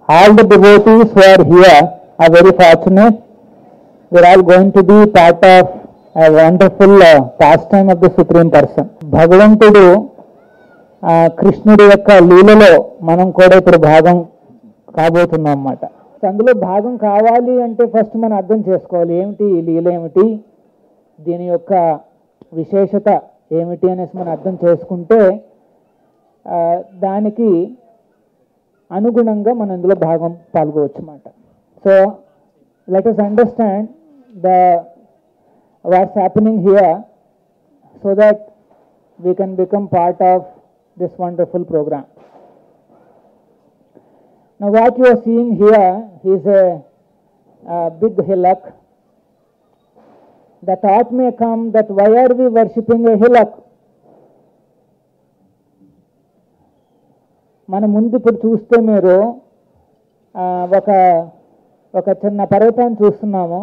all the devotees who are here are very fortunate. We're all going to be part of a wonderful uh, pastime of the Supreme Person. భగవంతుడు ఆ, కృష్ణుడి యొక్క లీలలో మనం కూడా ఇప్పుడు భాగం కాబోతున్నాం అన్నమాట అందులో భాగం కావాలి అంటే ఫస్ట్ మనం అర్థం చేసుకోవాలి ఏమిటి ఈ లీల ఏమిటి దీని యొక్క విశేషత ఏమిటి అనేసి మనం అర్థం చేసుకుంటే ఆ, దానికి అనుగుణంగా మనం ఇందులో భాగం పాల్గొవచ్చు అన్నమాట so let us understand the what's happening here so that we can become part of this wonderful programme Now what you are seeing here is a, a big hillock. The thought may come that why are we worshipping a hillock? మన ముందు ఇప్పుడు చూస్తే మీరు ఆ, ఒక ఒక చిన్న పర్వతాన్ని చూస్తున్నాము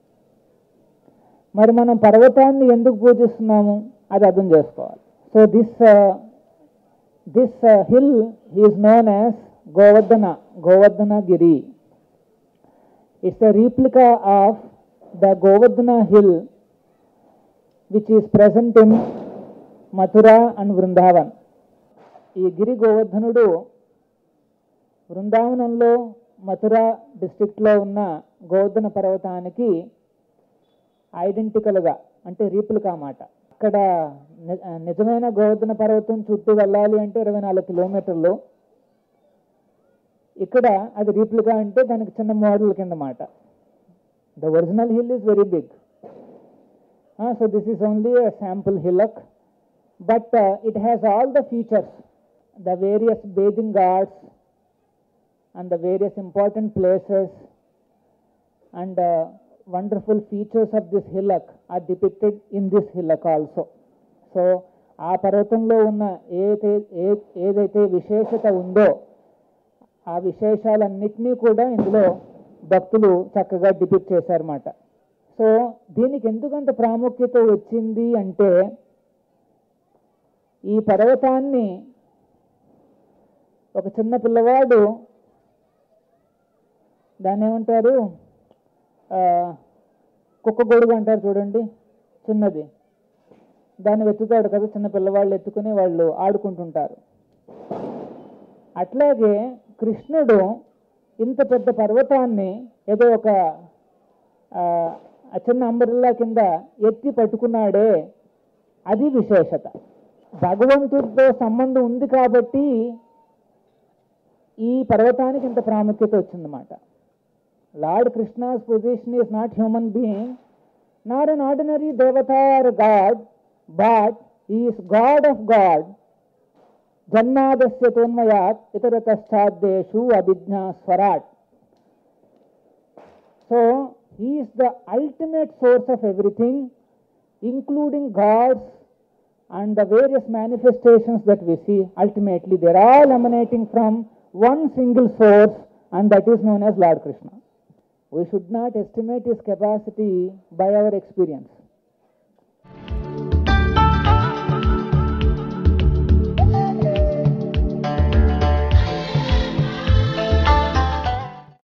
మరి మనం పర్వతాన్ని ఎందుకు పూజిస్తున్నాము అది అర్థం చేసుకోవాలి so this this hill is known as Govardhana Govardhana Giri it's a replica of the Govardhana hill which is present in Mathura and Brindavan ఈ గిరి గోవర్ధనుడు బృందావనంలో మథుర డిస్ట్రిక్ట్లో ఉన్న గోవర్ధన పర్వతానికి ఐడెంటికల్గా అంటే రీపులుగా మాట అక్కడ ని- నిజమైన గోవర్ధన పర్వతం చుట్టూ వెళ్ళాలి అంటే ఇరవై నాలుగు కిలోమీటర్లు ఇక్కడ అది రీపులుగా అంటే దానికి చిన్న మోడల్ కింద మాట the original hill is very big so this is only a sample hillock but uh, it has all the features the various bathing ghats and the various important places and uh, wonderful features of this hillock are depicted in this hillock also so ఆ పర్వతంలో ఉన్న ఏదైతే ఏ ఏదైతే విశేషత ఉందో ఆ విశేషాలన్నిటినీ కూడా ఇందులో భక్తులు చక్కగా డిపిక్ట్ చేశారన్నమాట సో దీనికి ఎందుకంత ప్రాముఖ్యత వచ్చింది అంటే ఈ పర్వతాన్ని ఒక చిన్న పిల్లవాడు దాన్ని ఏమంటారు ఆ, కుక్క గొడుగు అంటారు చూడండి చిన్నది దాన్ని వెతుకుతాడు కదా చిన్న పిల్లవాళ్ళు ఎత్తుకుని వాళ్ళు ఆడుకుంటుంటారు అట్లాగే కృష్ణుడు ఇంత పెద్ద పర్వతాన్ని ఏదో ఒక ఆ, ఆ చిన్న అంబరిల్లా కింద ఎత్తి పట్టుకున్నాడే అది విశేషత భగవంతుడితో సంబంధం ఉంది కాబట్టి ఈ పర్వతానికి ఇంత ప్రాముఖ్యత వచ్చిందన్నమాట lord Krishna's position is not human being not an ordinary దేవతార్ god but is god of god జన్మాదస్య తోన్మయాత్ ఇతరతశ్చాద్దేశు అభిజ్ఞా స్వరాట్ so he is the ultimate source of everything, including gods and the various manifestations that we see. Ultimately, they're all emanating from one single source, and that is known as Lord Krishna. We should not estimate his capacity by our experience.